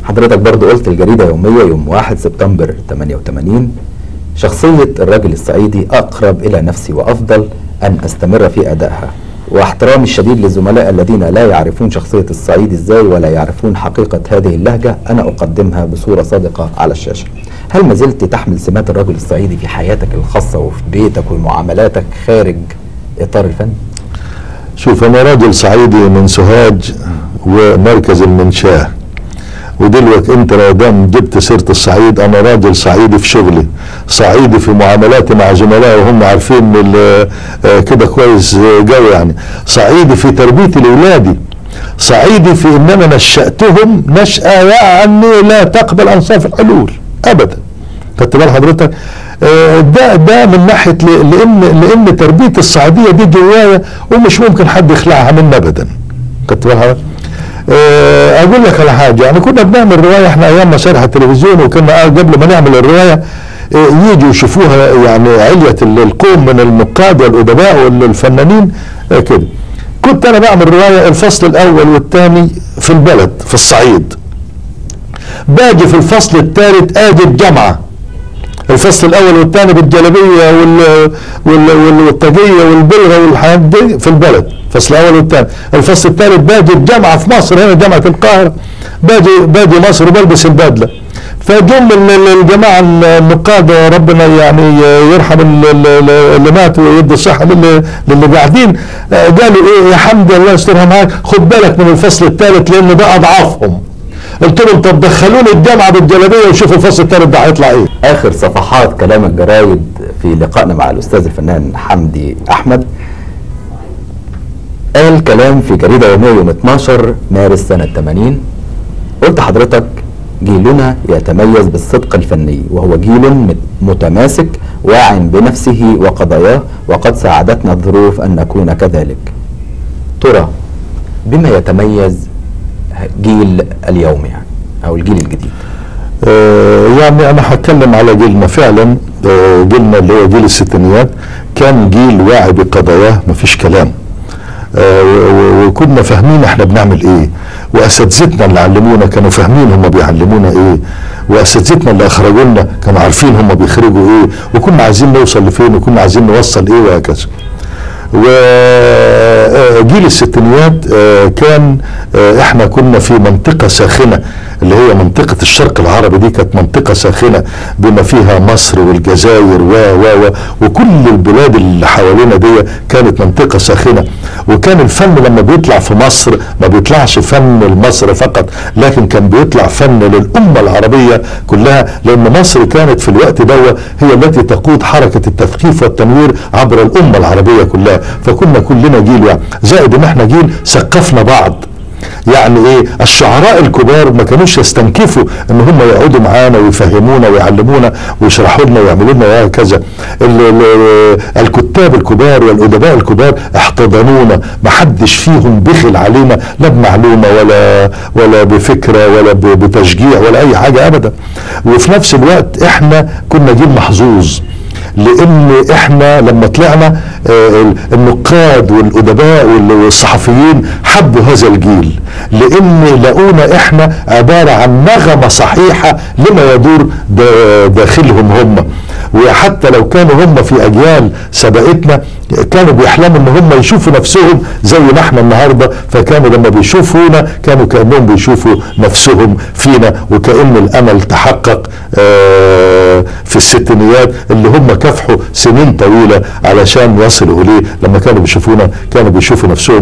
حضرتك برضو قلت الجريدة يومية يوم 1 سبتمبر 88 شخصية الرجل الصعيدي أقرب إلى نفسي وأفضل أن أستمر في أدائها واحترامي الشديد للزملاء الذين لا يعرفون شخصية الصعيد إزاي ولا يعرفون حقيقة هذه اللهجة أنا أقدمها بصورة صادقة على الشاشة هل ما زلت تحمل سمات الرجل الصعيدي في حياتك الخاصة وفي بيتك ومعاملاتك خارج إطار الفن؟ شوف انا راجل صعيدي من سوهاج ومركز المنشاه ودلوقتي انت لو دام جبت سيره الصعيد انا راجل صعيدي في شغلي صعيدي في معاملاتي مع زملائي وهم عارفين ال- آه، كده كويس جو يعني صعيدي في تربيتي لاولادي صعيدي في ان انا نشاتهم نشاه يعني لا تقبل انصاف الحلول ابدا خدت بال حضرتك آه، ده ده من ناحيه ل- لان لان تربيه الصعيديه دي جوايا ومش ممكن حد يخلعها مني ابدا خدت بال حضرتك آه، اقول لك على حاجه يعني كنا بنعمل روايه احنا ايام مسارح التلفزيون وكنا آه، قبل ما نعمل الروايه آه، يجوا يشوفوها يعني علية ال- القوم من النقاد والادباء والفنانين آه، كده كنت انا بعمل روايه الفصل الاول والثاني في البلد في الصعيد باجي في الفصل الثالث اجي الجامعه الفصل الاول والثاني بالجلبيه وال وال وال- والطاقيه والبلغه والحاجات دي في البلد الفصل الاول والثاني الفصل الثالث باجي الجامعه في مصر هنا جامعه القاهره باجي باجي مصر وبلبس البدله فجم ال- ال- الجماعه النقاد ربنا يعني يرحم ال- ال- ال- اللي ماتوا ويدي الصحه للي, للي قاعدين آه، قالوا ايه يا حمدي الله يسترها معاك خد بالك من الفصل الثالث لان ده اضعافهم قلت لهم طب دخلوني الجامعه بالجلابيه وشوفوا الفصل الثالث ده هيطلع ايه آخر صفحات كلام الجرايد في لقائنا مع الأستاذ الفنان حمدي أحمد قال كلام في جريدة يومية يوم 12 مارس سنة 80 قلت حضرتك جيلنا يتميز بالصدق الفني وهو جيل مت- متماسك واع بنفسه وقضاياه وقد ساعدتنا الظروف أن نكون كذلك ترى بما يتميز جيل اليوم يعني أو الجيل الجديد آه، يعني انا هتكلم على جيلنا فعلا آه، جيلنا اللي هو جيل الستينيات كان جيل واعي بقضاياه مفيش كلام آه، و- و- وكنا فاهمين احنا بنعمل ايه واساتذتنا اللي علمونا كانوا فاهمين هم بيعلمونا ايه واساتذتنا اللي اخرجونا كانوا عارفين هم بيخرجوا ايه وكنا عايزين نوصل لفين وكنا عايزين نوصل ايه وهكذا وجيل الستينيات آه، كان آه، احنا كنا في منطقة ساخنة اللي هي منطقة الشرق العربي دي كانت منطقة ساخنة بما فيها مصر والجزائر و و و وكل البلاد اللي حوالينا دي كانت منطقة ساخنة وكان الفن لما بيطلع في مصر ما بيطلعش فن لمصر فقط لكن كان بيطلع فن للأمة العربية كلها لأن مصر كانت في الوقت ده هي التي تقود حركة التثقيف والتنوير عبر الأمة العربية كلها فكنا كلنا جيل يعني زائد ان احنا جيل ثقفنا بعض يعني ايه الشعراء الكبار ما كانوش يستنكفوا ان هم يقعدوا معانا ويفهمونا ويعلمونا ويشرحوا لنا ويعملوا لنا وهكذا ال- ال- الكتاب الكبار والادباء الكبار احتضنونا ما حدش فيهم بخل علينا لا بمعلومه ولا ولا بفكره ولا ب- بتشجيع ولا اي حاجه ابدا وفي نفس الوقت احنا كنا جيل محظوظ لان احنا لما طلعنا آه، النقاد والادباء وال- والصحفيين حبوا هذا الجيل لان لقونا احنا عباره عن نغمه صحيحه لما يدور دا- داخلهم هم وحتى لو كانوا هم في اجيال سبقتنا كانوا بيحلموا ان هم يشوفوا نفسهم زي ما احنا النهارده فكانوا لما بيشوفونا كانوا كانهم بيشوفوا نفسهم فينا وكان الامل تحقق آه، في الستينيات اللي هم كافحوا سنين طويله علشان يصلوا اليه لما كانوا بيشوفونا كانوا بيشوفوا نفسهم